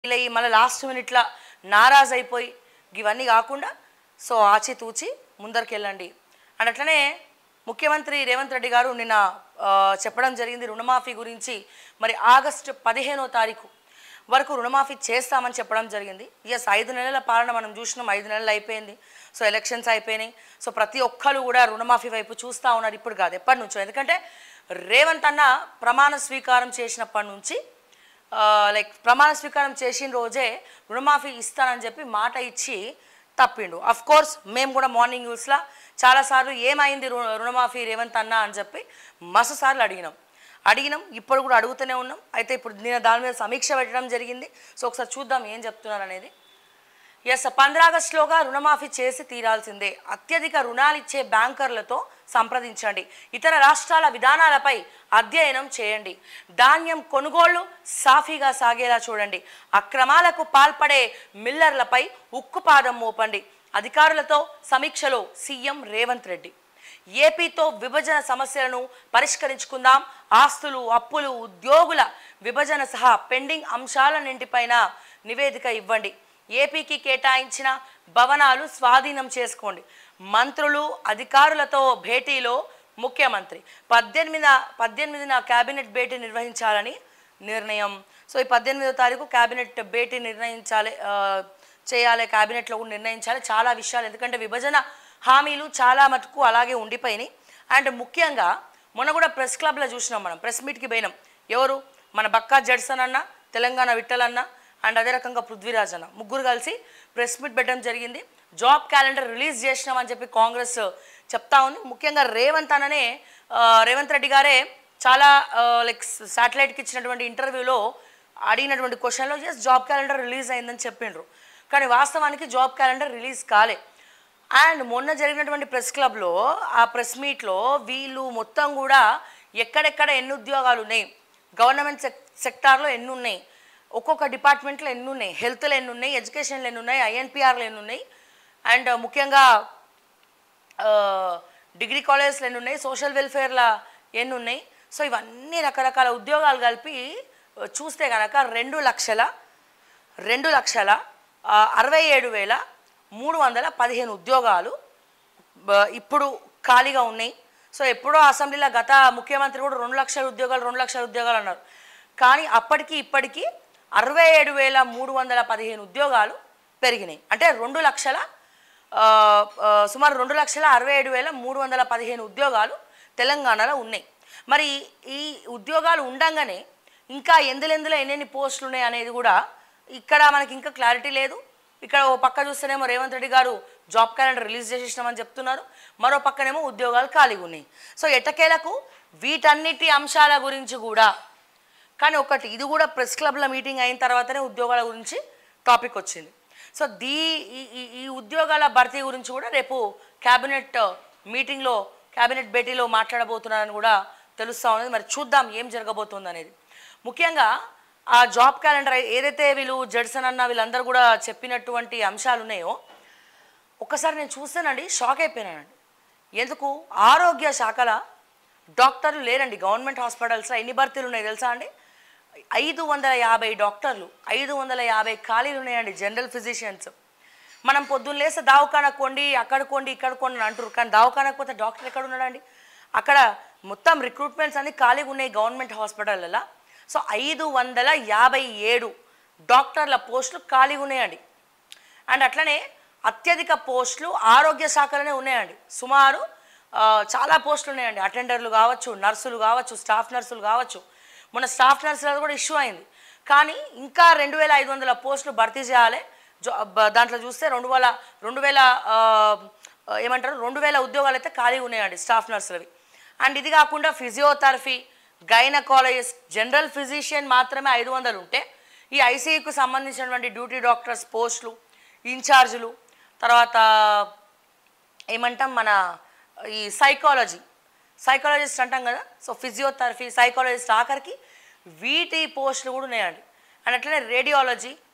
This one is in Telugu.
ఇలా ఈ మళ్ళీ లాస్ట్ మినిట్లో నారాజ్ అయిపోయి ఇవన్నీ కాకుండా సో ఆచితూచి ముందరికి వెళ్ళండి అండ్ అట్లనే ముఖ్యమంత్రి రేవంత్ రెడ్డి గారు నిన్న ఆ, చెప్పడం జరిగింది రుణమాఫీ గురించి మరి ఆగస్టు పదిహేనో తారీఖు వరకు రుణమాఫీ చేస్తామని చెప్పడం జరిగింది ఎస్ ఐదు నెలల పాలన మనం చూసినాం ఐదు నెలలు అయిపోయింది సో ఎలక్షన్స్ అయిపోయినాయి సో ప్రతి ఒక్కరు కూడా రుణమాఫీ వైపు చూస్తూ ఉన్నారు ఇప్పుడు కాదు ఎప్పటి నుంచో ఎందుకంటే రేవంత్ అన్న ప్రమాణ స్వీకారం చేసినప్పటి నుంచి లైక్ ప్రమాణ స్వీకారం చేసిన రోజే రుణమాఫీ ఇస్తానని చెప్పి మాట ఇచ్చి తప్పిండు అఫ్ కోర్స్ మేము కూడా మార్నింగ్ న్యూస్లో చాలాసార్లు ఏమైంది రు- రుణమాఫీ రేవంత్ అన్న అని చెప్పి మస్తు సార్లు అడిగినాం అడిగినాం ఇప్పుడు కూడా అడుగుతూనే ఉన్నాం అయితే ఇప్పుడు నేను దాని మీద సమీక్ష పెట్టడం జరిగింది సో ఒకసారి చూద్దాం ఏం చెప్తున్నారు అనేది ఎస్ ఆగస్టులోగా రుణమాఫీ చేసి తీరాల్సిందే అత్యధిక రుణాలు ఇచ్చే బ్యాంకర్లతో సంప్రదించండి ఇతర రాష్ట్రాల విధానాలపై అధ్యయనం చేయండి ధాన్యం కొనుగోళ్లు సాఫీగా సాగేలా చూడండి అక్రమాలకు పాల్పడే మిల్లర్లపై ఉక్కుపాదం మోపండి అధికారులతో సమీక్షలో సీఎం రేవంత్ రెడ్డి ఏపీతో విభజన సమస్యలను పరిష్కరించుకుందాం ఆస్తులు అప్పులు ఉద్యోగుల విభజన సహా పెండింగ్ అంశాలన్నింటిపైన నివేదిక ఇవ్వండి ఏపీకి కేటాయించిన భవనాలు స్వాధీనం చేసుకోండి మంత్రులు అధికారులతో భేటీలో ముఖ్యమంత్రి పద్దెనిమిది పద్దెనిమిదిన కేబినెట్ భేటీ నిర్వహించాలని నిర్ణయం సో ఈ పద్దెనిమిదో తారీఖు కేబినెట్ భేటీ నిర్ణయించాలి ఆ, చేయాలి కేబినెట్లో కూడా నిర్ణయించాలి చాలా విషయాలు ఎందుకంటే విభజన హామీలు చాలా మటుకు అలాగే ఉండిపోయినాయి అండ్ ముఖ్యంగా మొన్న కూడా ప్రెస్ క్లబ్లో చూసినాం మనం ప్రెస్ మీట్కి పోయినాం ఎవరు మన బక్కా జడ్సన్ అన్న తెలంగాణ విఠల్ అన్న అండ్ అదే రకంగా పృథ్వీరాజ్ అన్న ముగ్గురు కలిసి ప్రెస్ మీట్ పెట్టడం జరిగింది జాబ్ క్యాలెండర్ రిలీజ్ చేసినామని చెప్పి కాంగ్రెస్ చెప్తా ఉంది ముఖ్యంగా రేవంత్ అన్ననే ఆ, రేవంత్ రెడ్డి గారే చాలా లైక్ శాటిలైట్కి ఇచ్చినటువంటి ఇంటర్వ్యూలో అడిగినటువంటి క్వశ్చన్లో ఎస్ జాబ్ క్యాలెండర్ రిలీజ్ అయిందని చెప్పిండ్రు కానీ వాస్తవానికి జాబ్ క్యాలెండర్ రిలీజ్ కాలే అండ్ మొన్న జరిగినటువంటి ప్రెస్ క్లబ్లో ఆ ప్రెస్ మీట్లో వీళ్ళు మొత్తం కూడా ఎక్కడెక్కడ ఎన్ని ఉద్యోగాలు ఉన్నాయి గవర్నమెంట్ సెక్ సెక్టార్లో ఎన్ని ఉన్నాయి ఒక్కొక్క డిపార్ట్మెంట్లో ఎన్ని ఉన్నాయి హెల్త్లో ఎన్ని ఉన్నాయి ఎడ్యుకేషన్లో ఎన్ని ఉన్నాయి ఐఎన్పిఆర్లో ఎన్ని ఉన్నాయి అండ్ ముఖ్యంగా ఆ, డిగ్రీ కాలేజ్లు ఎన్ని ఉన్నాయి సోషల్ వెల్ఫేర్ల ఎన్ని ఉన్నాయి సో ఇవన్నీ రకరకాల ఉద్యోగాలు కలిపి ఆ, చూస్తే కనుక రెండు లక్షల రెండు లక్షల ఆ, అరవై ఏడు వేల మూడు వందల పదిహేను ఉద్యోగాలు బ- ఇప్పుడు ఖాళీగా ఉన్నాయి సో ఎప్పుడో అసెంబ్లీలో గత ముఖ్యమంత్రి కూడా రెండు లక్షల ఉద్యోగాలు రెండు లక్షల ఉద్యోగాలు అన్నారు కానీ అప్పటికి ఇప్పటికీ అరవై ఏడు వేల మూడు వందల పదిహేను ఉద్యోగాలు పెరిగినాయి అంటే రెండు లక్షల ఆ, ఆ, సుమారు రెండు లక్షల అరవై ఏడు వేల మూడు వందల పదిహేను ఉద్యోగాలు తెలంగాణలో ఉన్నాయి మరి ఈ ఉద్యోగాలు ఉండంగానే ఇంకా ఎందులెందులో ఎన్నెన్ని పోస్టులు ఉన్నాయి అనేది కూడా ఇక్కడ మనకి ఇంకా క్లారిటీ లేదు ఇక్కడ ఓ పక్క చూస్తేనేమో రేవంత్ రెడ్డి గారు జాబ్ క్యాలెండర్ రిలీజ్ చేసేసినామని చెప్తున్నారు మరో పక్కనేమో ఉద్యోగాలు ఖాళీగా ఉన్నాయి సో ఎట్టకేలకు వీటన్నిటి అంశాల గురించి కూడా కానీ ఒకటి ఇది కూడా ప్రెస్ క్లబ్ల మీటింగ్ అయిన తర్వాతనే ఉద్యోగాల గురించి టాపిక్ వచ్చింది సో దీ ఈ- ఈ ఈ ఉద్యోగాల భర్తీ గురించి కూడా రేపు క్యాబినెట్ మీటింగ్లో క్యాబినెట్ భేటీలో మాట్లాడబోతున్నారని కూడా తెలుస్తూ ఉన్నది మరి చూద్దాం ఏం జరగబోతుంది అనేది ముఖ్యంగా ఆ జాబ్ క్యాలెండర్ ఏదైతే వీళ్ళు జడ్సన్ అన్న వీళ్ళందరూ కూడా చెప్పినటువంటి అంశాలు ఉన్నాయో ఒక్కసారి నేను చూస్తానండి షాక్ అయిపోయినానండి ఎందుకు ఆరోగ్య శాఖల డాక్టర్లు లేరండి గవర్నమెంట్ హాస్పిటల్స్లో ఎన్ని భర్తీలు ఉన్నాయి తెలుసా అండి ఐదు వందల యాభై డాక్టర్లు ఐదు వందల యాభై ఖాళీలు ఉన్నాయండి జనరల్ ఫిజిషియన్స్ మనం పొద్దున్న లేస్తే దావఖానకు కొండి అక్కడ కొండి ఇక్కడ కొండి అని అంటారు కానీ దావఖానకు పోతే డాక్టర్ ఎక్కడ ఉన్నాడండి అక్కడ మొత్తం రిక్రూట్మెంట్స్ అన్ని ఖాళీగా ఉన్నాయి గవర్నమెంట్ హాస్పిటల్లో సో ఐదు వందల యాభై ఏడు డాక్టర్ల పోస్టులు ఖాళీగా ఉన్నాయండి అండ్ అట్లనే అత్యధిక పోస్టులు ఆరోగ్య శాఖలోనే ఉన్నాయండి సుమారు ఆ, చాలా పోస్టులు ఉన్నాయండి అటెండర్లు కావచ్చు నర్సులు కావచ్చు స్టాఫ్ నర్సులు కావచ్చు మొన్న స్టాఫ్ నర్సులు కూడా ఇష్యూ అయింది కానీ ఇంకా రెండు వేల ఐదు వందల పోస్టులు భర్తీ చేయాలి జా- బ- దాంట్లో చూస్తే రెండు వేల రెండు వేల ఆ, ఏమంటారు రెండు వేల ఉద్యోగాలు అయితే ఖాళీ ఉన్నాయండి స్టాఫ్ నర్సులవి అండ్ ఇది కాకుండా ఫిజియోథెరపీ గైనకాలజిస్ట్ జనరల్ ఫిజిషియన్ మాత్రమే ఐదు వందలు ఉంటే ఈ ఐసీయూకు సంబంధించినటువంటి డ్యూటీ డాక్టర్స్ పోస్టులు ఇన్ఛార్జులు తర్వాత ఏమంటాం మన ఈ సైకాలజీ సైకాలజిస్ట్ అంటాం కదా సో ఫిజియోథెరపీ సైకాలజిస్ట్ ఆఖరికి వీటి పోస్టులు కూడా ఉన్నాయండి అండ్ అట్లనే రేడియాలజీ